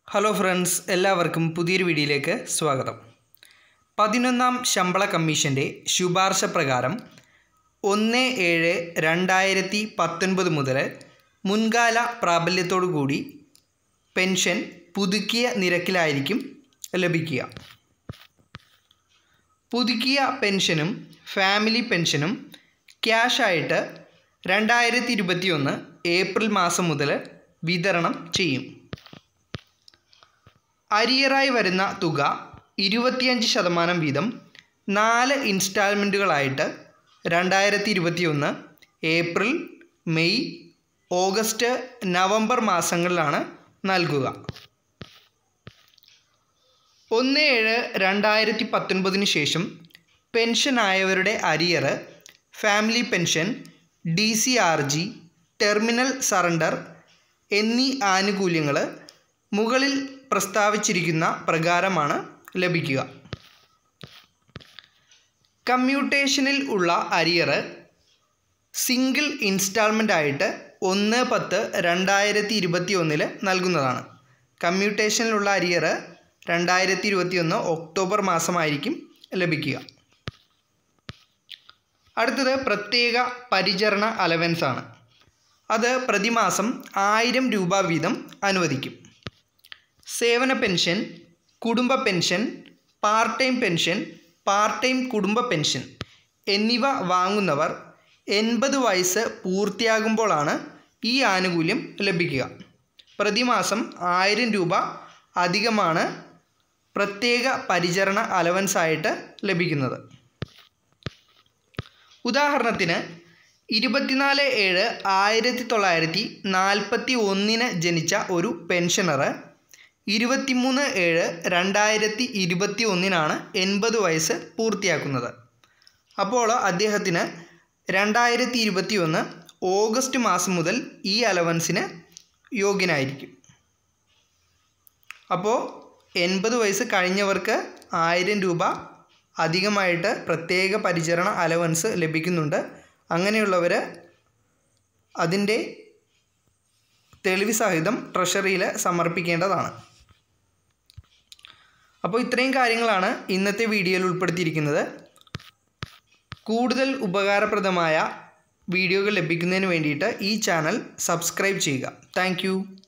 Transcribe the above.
hello friends എല്ലാവർക്കും പുതിയൊരു വീഡിയോയിലേക്ക് സ്വാഗതം പതിനൊന്നാം ശമ്പള കമ്മീഷൻ്റെ ശുപാർശ പ്രകാരം ഒന്ന് ഏഴ് രണ്ടായിരത്തി പത്തൊൻപത് മുതൽ മുൻകാല പ്രാബല്യത്തോടു കൂടി പെൻഷൻ പുതുക്കിയ നിരക്കിലായിരിക്കും ലഭിക്കുക പുതുക്കിയ പെൻഷനും ഫാമിലി പെൻഷനും ക്യാഷായിട്ട് രണ്ടായിരത്തി ഇരുപത്തിയൊന്ന് ഏപ്രിൽ മാസം മുതൽ വിതരണം ചെയ്യും അരിയറായി വരുന്ന തുക ഇരുപത്തിയഞ്ച് ശതമാനം വീതം നാല് ഇൻസ്റ്റാൾമെൻറ്റുകളായിട്ട് രണ്ടായിരത്തി ഇരുപത്തിയൊന്ന് ഏപ്രിൽ മെയ് ഓഗസ്റ്റ് നവംബർ മാസങ്ങളിലാണ് നൽകുക ഒന്ന് ഏഴ് രണ്ടായിരത്തി പത്തൊൻപതിന് ശേഷം പെൻഷനായവരുടെ arrear family pension D C R G terminal surrender എന്നീ ആനുകൂല്യങ്ങൾ മുകളിൽ പ്രസ്താവിച്ചിരിക്കുന്ന പ്രകാരമാണ് ലഭിക്കുക കമ്മ്യൂട്ടേഷനിൽ ഉള്ള അരിയറ് സിംഗിൾ ഇൻസ്റ്റാൾമെൻ്റ് ആയിട്ട് ഒന്ന് പത്ത് രണ്ടായിരത്തി ഇരുപത്തി ഒന്നിൽ നൽകുന്നതാണ് കമ്മ്യൂട്ടേഷനിലുള്ള അരിയറ് രണ്ടായിരത്തി ഇരുപത്തി ഒന്ന് ഒക്ടോബർ മാസമായിരിക്കും ലഭിക്കുക അടുത്തത് പ്രത്യേക പരിചരണ അലവൻസ് ആണ് അത് പ്രതിമാസം ആയിരം രൂപ വീതം അനുവദിക്കും സേവന പെൻഷൻ കുടുംബ pension part time pension part time കുടുംബ പെൻഷൻ എന്നിവ വാങ്ങുന്നവർ എൺപത് വയസ്സ് പൂർത്തിയാകുമ്പോഴാണ് ഈ ആനുകൂല്യം ലഭിക്കുക പ്രതിമാസം ആയിരം രൂപ അധികമാണ് പ്രത്യേക പരിചരണ അലവൻസ് ആയിട്ട് ലഭിക്കുന്നത് ഉദാഹരണത്തിന് ഇരുപത്തിനാല് ഏഴ് ആയിരത്തി തൊള്ളായിരത്തി നാൽപ്പത്തി ഒന്നിന് ജനിച്ച ഒരു പെൻഷനറ് ഇരുപത്തിമൂന്ന് ഏഴ് രണ്ടായിരത്തി ഇരുപത്തി ഒന്നിനാണ് എൺപത് വയസ്സ് പൂർത്തിയാക്കുന്നത് അപ്പോൾ അദ്ദേഹത്തിന് രണ്ടായിരത്തി ഇരുപത്തി ഒന്ന് ഓഗസ്റ്റ് മാസം മുതൽ ഈ അലവൻസിന് യോഗ്യനായിരിക്കും അപ്പോൾ എൺപത് വയസ്സ് കഴിഞ്ഞവർക്ക് ആയിരം രൂപ അധികമായിട്ട് പ്രത്യേക പരിചരണ അലവൻസ് ലഭിക്കുന്നുണ്ട് അങ്ങനെയുള്ളവർ അതിൻ്റെ തെളിവ് സഹിതം ട്രഷറിയിൽ സമർപ്പിക്കേണ്ടതാണ് അപ്പോൾ ഇത്രയും കാര്യങ്ങളാണ് ഇന്നത്തെ വീഡിയോയിൽ ഉൾപ്പെടുത്തിയിരിക്കുന്നത് കൂടുതൽ ഉപകാരപ്രദമായ വീഡിയോകൾ ലഭിക്കുന്നതിന് വേണ്ടിയിട്ട് ഈ ചാനൽ സബ്സ്ക്രൈബ് ചെയ്യുക താങ്ക്